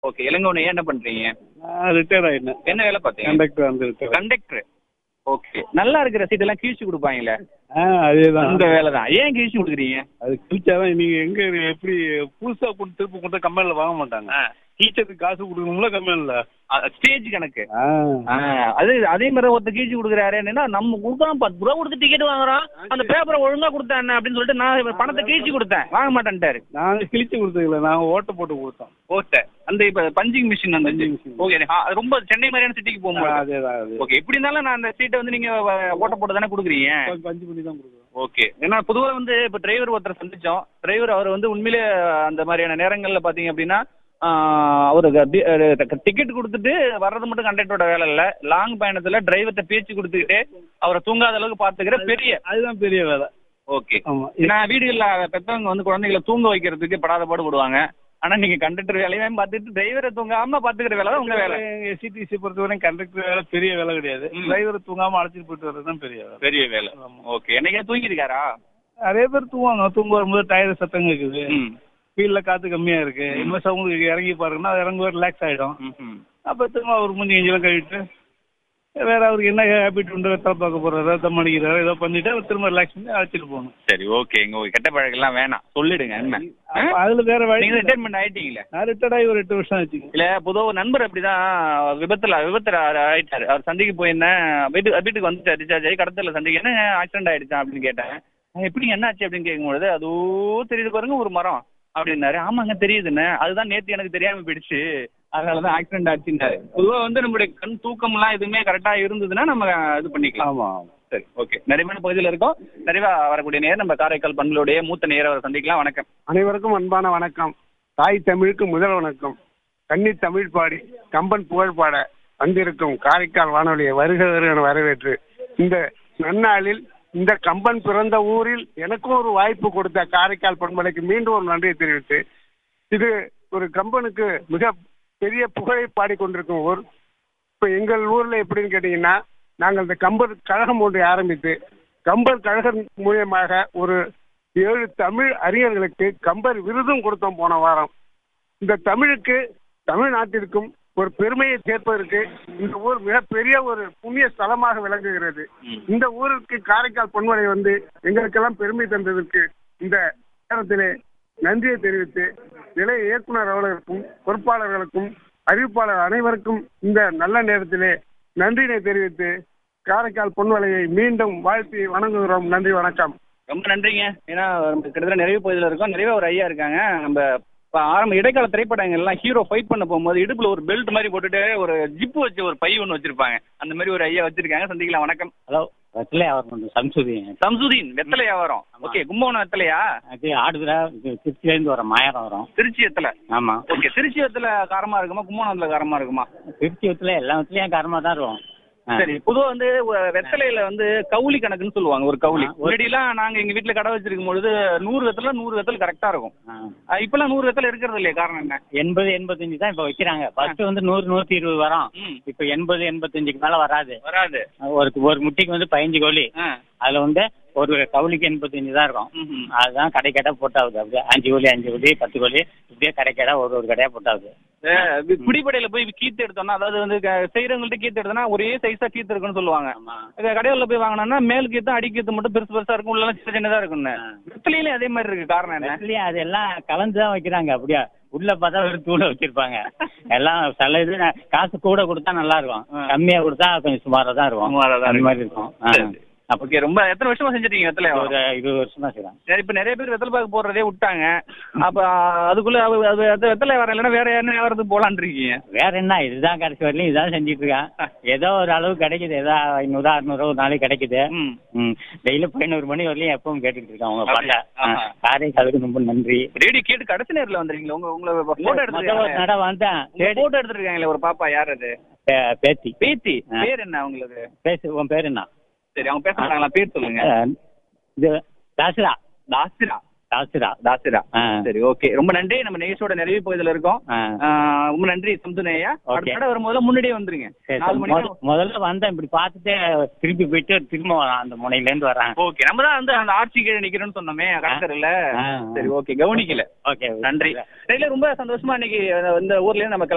Okay இளங்கோனே என்ன பண்றீங்க நான் ரிட்டையர் ஆயிட்டேன் என்ன வேலை பார்த்தீங்க கண்டக்டர் வந்து ரிட்டையர் கண்டக்டர் ஓகே நல்லா இருக்கிற சீட் எல்லாம் கிழிச்சு கொடுப்பாங்களே ஆ அதே தான் அந்த வேலை தான் ஏன் கிழிச்சு கொடுக்குறீங்க அது கிழிச்சாதான் நீங்க எங்க எப்படி புதுசா கொண்டு திருப்பி கொண்டு கம்பெனில வாங்க மாட்டாங்க டீச்சருக்கு காசு கொடுக்கணும்ல கம்பெனில ஸ்டேஜ் கணக்கு ஆ ஆ, அது அதே மாதிரி ஒருத்தர் கீழ்ச்சி கொடுக்குறாரு என்னன்னா நம்ம கொடுக்குறோம் பத்து ரூபா கொடுத்து டிக்கெட் வாங்குறோம் அந்த பேப்பரை ஒழுங்கா கொடுத்தேன் என்ன அப்படின்னு சொல்லிட்டு நான் இவன் பணத்தை கீழ்ச்சி கொடுத்தேன் வாங்க மாட்டேன்ட்டாரு நாங்க கிழிச்சு கொடுத்ததில்ல நாங்க ஓட்ட போட்டு கொடுத்தோம் ஓகே அந்த இப்ப பஞ்சிங் மிஷின் அந்த Punching machine. ஓகே ரொம்ப சென்னை மாதிரியான சிட்டிக்கு போகும்போது அதே தான் அது ஓகே எப்படி இருந்தாலும் நான் அந்த சீட்டை வந்து நீங்க வ- ஓட்ட போட்டு தானே கொடுக்குறீங்க கொஞ்சம் பஞ்சு பண்ணி தான் கொடுக்குறோம் ஓகே ஏன்னா பொதுவாக வந்து இப்போ டிரைவர் ஒருத்தர் சந்திச்சோம் டிரைவர் அவர் வந்து உண்மையிலே அந்த மாதிரியான நேரங்களில் பார்த்தீங்க அப்படின்னா அவர் டிக்கெட் கொடுத்துட்டு வர்றது மட்டும் கண்டக்டரோட வேலை இல்லை லாங் பயணத்தில் டிரைவர்கிட்ட பேச்சு கொடுத்துக்கிட்டு அவரை தூங்காத அளவுக்கு பார்த்துக்கிற பெரிய அதுதான் பெரிய வேலை ஓகே ஆமா ஏன்னா வீடுகளில் பெற்றவங்க வந்து குழந்தைகளை தூங்க வைக்கிறதுக்கு படாத பாடுபடுவாங்க ஆனா நீங்க கண்டக்டர் வேலையும் பார்த்துட்டு டிரைவரை தூங்காம பார்த்துக்கிற வேலை தான் உங்க வேலை எஸ்சிடிசி பொறுத்தவரை கண்டக்டர் வேலை பெரிய வேலை கிடையாது ம். டிரைவர் தூங்காம அழைச்சிட்டு போயிட்டு வர்றது தான் பெரிய வேலை பெரிய வேலை ஓகே என்னைக்கே தூங்கியிருக்காரா நிறைய பேர் தூங்குவாங்க தூங்க வரும்போது டயர் சத்தம் கேக்குது ம் ஃபீல்ட்ல காத்து கம்மியா இருக்கு இனிமே அவங்களுக்கு இறங்கி பாருங்கன்னா இறங்கும்போது ரிலாக்ஸ் ஆயிடும் ம், ம் அப்ப திரும்ப அவர் மூஞ்சி எஞ்செல்லாம் கழிட்டு வேற அவருக்கு என்ன ஹேபிட் உண்டு வெத்தலை பார்க்க போறாரோ தம் அடிக்கிறாரோ ஏதோ பண்ணிட்டு அவர் திரும்ப ரிலாக்ஸ் பண்ணி அழைச்சிட்டு போகணும் சரி ஓகே இங்க கெட்ட பழக்கம்லாம் வேணாம் சொல்லிடுங்க என்ன அப்ப அதுல வேற வழி நீங்க இல்லை. ரிட்டைர்மெண்ட் ஆயிட்டீங்களே நான் ரிட்டையர்ட் ஆகி ஒரு எட்டு வருஷம் ஆச்சு இல்ல பொதுவா ஒரு நண்பர் அப்படிதான் விபத்துல விபத்துல ஆயிட்டாரு அவர் சந்திக்கு போயிருந்தேன் வீட்டு வீட்டுக்கு வந்துட்டார் டிஸ்சார்ஜ் ஆகி கடத்தல சந்திக்கு என்ன ஆக்சிடென்ட் ஆயிடுச்சான் அப்படின்னு கேட்டேன் "அஹ் எப்படி என்ன ஆச்சு அப்படின்னு கேட்கும்பொழுது அதோ தெரியுது பாருங்க ஒரு மரம் அப்படின்னாரு ஆமாங்க தெரியுதுண்ணே அதுதான் நேத்து எனக்கு தெரியாம போயிடுச்சு அதனாலதான் ஆக்சிடென்ட் ஆச்சுன்னாரு பொதுவா வந்து நம்மளுடைய கண் தூக்கம்லாம் எதுவுமே கரெக்டா இருந்ததுன்னா நம்ம இது பண்ணிக்கலாம் ஆமா ஆமா சரி ஓகே நிறைவான பகுதியில் இருக்கோம் நிறைவா வரக்கூடிய நேரம் நம்ம காரைக்கால் பண்புகளுடைய மூத்த நேரம் அவரை சந்திக்கலாம் வணக்கம் அனைவருக்கும் அன்பான வணக்கம் தாய் தமிழுக்கு முதல் வணக்கம் கன்னி தமிழ் பாடி கம்பன் புகழ் பாட வந்திருக்கும் காரைக்கால் வானொலியை வருக வருக என வரவேற்று இந்த நன்னாளில் இந்த கம்பன் பிறந்த ஊரில் எனக்கும் ஒரு வாய்ப்பு கொடுத்த காரைக்கால் பண்பலைக்கு மீண்டும் ஒரு நன்றியை தெரிவித்து இது ஒரு கம்பனுக்கு மிக பெரிய புகழை பாடிக்கொண்டிருக்கும் ஊர் இப்ப எங்கள் ஊர்ல எப்படின்னு கேட்டீங்கன்னா நாங்கள் இந்த கம்பர் கழகம் ஒன்றை ஆரம்பித்து கம்பர் கழகம் மூலியமாக ஒரு ஏழு தமிழ் அறிஞர்களுக்கு கம்பர் விருதும் கொடுத்தோம் போன வாரம் இந்த தமிழுக்கு தமிழ்நாட்டிற்கும் ஒரு பெருமையை சேர்ப்பதற்கு இந்த ஊர் மிகப்பெரிய ஒரு புண்ணிய ஸ்தலமாக விளங்குகிறது இந்த ஊருக்கு காரைக்கால் பொன்மலை வந்து எங்களுக்கெல்லாம் பெருமை தந்ததற்கு இந்த நேரத்திலே நன்றியை தெரிவித்து நிலைய இயக்குனர் அவர்களுக்கும் பொறுப்பாளர்களுக்கும் அறிவிப்பாளர் அனைவருக்கும் இந்த நல்ல நேரத்திலே நன்றியினை தெரிவித்து காரைக்கால் பொன்வலையை மீண்டும் வாழ்த்தி வணங்குகிறோம் நன்றி வணக்கம் ரொம்ப நன்றிங்க ஏன்னா நம்ம கிட்டத்தட்ட நிறைய பகுதியில் இருக்கோம் நிறைய ஒரு ஐயா இருக்காங்க நம்ம இப்போ ஆரம்ப இடைக்கால திரைப்படங்கள்லாம் ஹீரோ ஃபைட் பண்ண போகும்போது இடுப்புல ஒரு பெல்ட் மாதிரி போட்டுட்டு ஒரு ஜிப்பு வச்சு ஒரு பை ஒன்று வச்சிருப்பாங்க அந்த மாதிரி ஒரு ஐயா வச்சிருக்காங்க சந்திக்கலாம் வணக்கம் ஹலோ வெத்தலை வியாபாரம் சம்சுதீன் சம்சுதீன் வெத்தலை வியாபாரம் ஓகே கும்பகோணம் வெத்தலையா அது ஆடுதுரா இது திருச்சியிலேருந்து வர மாயாரம் வரும் திருச்சி வெத்தலை ஆமாம் ஓகே திருச்சி வெத்தலை காரமா இருக்குமா கும்பகோணம் வெத்தலை காரமா இருக்குமா திருச்சி வெத்தலை எல்லா வெத்தலையும் காரமாக தான் இருக்கும் ஆ. சரி பொதுவா வந்து ஒ- வெத்தலையில வந்து கவுளி கணக்குன்னு சொல்லுவாங்க ஒரு கவுளி ஆ, ஒரு- முன்னாடிலாம் நாங்க எங்க வீட்டுல கடை வச்சிருக்கும் பொழுது நூறு வெத்தலை நூறு வெத்தல் கரெக்டா இருக்கும் ஆ. ஆ, இப்பெல்லாம் நூறு வெத்தலை இருக்கிறது இல்லையா காரணம் என்ன எண்பது எண்பத்தஞ்சு தான் இப்போ வைக்கிறாங்க ஃபர்ஸ்ட் வந்து நூறு நூற்றி இருபது வரும் ம் இப்போ எண்பது எண்பத்தஞ்சுக்கு மேலே வராது வராது ஒரு ஒரு முட்டிக்கு வந்து பதினஞ்சு கோழி ஆ அதில் வந்து ஒரு கவுளிக்கு எண்பத்தஞ்சு தான் இருக்கும் ம்ஹும். அதுதான் கடை கடை போட்டாகுது அப்படியே அஞ்சு கோழி அஞ்சு கோழி பத்து கோழி இப்படியே கடை கடை ஒரு ஒரு கடையாக போட்டாகுது ஏ, வி- பிடிப்படையில போய் கீத்து எடுத்தோம்னா அதாவது வந்து க- செய்றவங்கள்ட்ட கீத்து எடுத்தோம்னா ஒரே சைஸா கீத்து இருக்குன்னு சொல்லுவாங்க ஆமாம் இது கடையில போய் வாங்கினோம்னா மேல் கீத்து அடி கீத்து மட்டும் பெருசு பெருசா இருக்கும் உள்ள சின்ன சின்னதா இருக்கும்னு வெத்தலையில அதே மாதிரி இருக்கு காரணம் என்ன வெத்தலையும் அதெல்லாம் கலந்து தான் வைக்கிறாங்க அப்படியே உள்ள பார்த்தா ஒரு தூளை வச்சிருப்பாங்க எல்லாம் சில இது ந- காசு கூட கொடுத்தா நல்லா இருக்கும் ஆ. கம்மியா கொடுத்தா கொஞ்சம் சுமாரா தான் இருக்கும் சுமாரா தான் அந்த இருக்கும். மாதிரி இருக்கும் ஆ. சரி. ஓகே ரொம்ப எத்தனை வருஷமா செஞ்சிருக்கீங்க வெத்தலை ஒரு வியாபாரம்? இருபது வருஷமா செய்யலாம் சரி இப்ப நிறைய பேர் வெத்தலை பாக்கு போடுறதே விட்டாங்க அப்ப அதுக்குள்ள அது அது அது வெத்தலை வியாபாரம் இல்லைன்னா வேற என்ன வியாபாரத்துக்கு போலான்னு இருக்கீங்க வேற என்ன இதுதான் கடைசி வரலையும் இதான் செஞ்சுட்டு இருக்கேன் ஏதோ ஒரு அளவு கிடைக்குது ஏதோ ஐநூறு அறுநூறு ஒரு நாளைக்கு கிடைக்குது ம் ம் டெய்லி பதினோரு மணி வரலையும் எப்பவும் கேட்டுட்டு இருக்கேன் உங்க அப்படியா? பாட்டை ஆஹா. காரைக்காலுக்கு ரொம்ப நன்றி ரேடியோ கேட்டு கடைசி நேரத்துல வந்துறீங்களா உங்க உங்களை போட்டோ மொத ஒரு எடுத்துருக்காங்க நட வந்தேன் சரி போட்டோ எடுத்துருக்காங்களே ஒரு பாப்பா யார் அது பே- பேத்தி பேத்தி ஆ. பேர் என்ன அவங்களுக்கு பேசு உன் பேர் என்ன சரி அவங்க பேச மாட்டாங்களா பேர் சொல்லுங்க அஹ், இது தாசிரா தாசிரா தாசிரா தாசிரா ஆ. சரி ஓகே ரொம்ப நன்றி நம்ம நிகழ்ச்சியோட நிறைவு பகுதியில் இருக்கோம் ஆ. ஆ, ரொம்ப நன்றி சம்துனையா Okay. அடுத்த தடவை வரும்போது முன்னாடியே வந்துருங்க சரி, நாலு சரி. மணிக்கு முத- முதல்ல வந்தேன் இப்படி பார்த்துட்டு திருப்பி போயிட்டு திரும்ப வரேன் அந்த முனையில இருந்து வரேன் ஓகே நம்ம தான் வந்து அந்த ஆட்சி கீழே நிக்கிறோம்னு சொன்னோமே கடற்கரையில ஆ. சரி ஓகே கவனிக்கல ஓகே நன்றி இல்ல ரொம்ப சந்தோஷமா இன்னைக்கு இந்த ஊர்ல இருந்து நம்ம